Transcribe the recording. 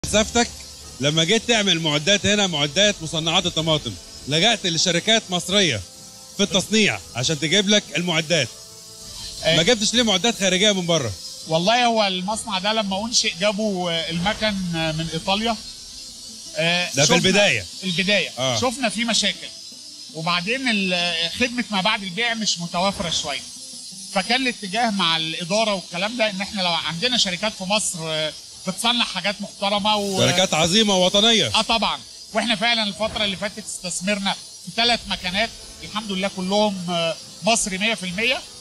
فلسفتك لما جيت تعمل معدات هنا معدات مصنعات الطماطم لجأت لشركات مصرية في التصنيع عشان تجيب لك المعدات آه. ما جبتش ليه معدات خارجية من بره والله هو المصنع ده لما انشئ جابوا آه، المكن آه، من ايطاليا آه، ده في شفنا- البداية. البدايه آه. شفنا في مشاكل وبعدين ال- خدمه ما بعد البيع مش متوافره شويه فكان الاتجاه مع الاداره والكلام ده ان احنا لو عندنا شركات في مصر آه، بتصنع حاجات محترمه و... شركات عظيمة وطنية اه طبعا واحنا فعلا الفتره اللي فاتت استثمرنا في ثلاث مكانات الحمد لله كلهم آه، مصري 100%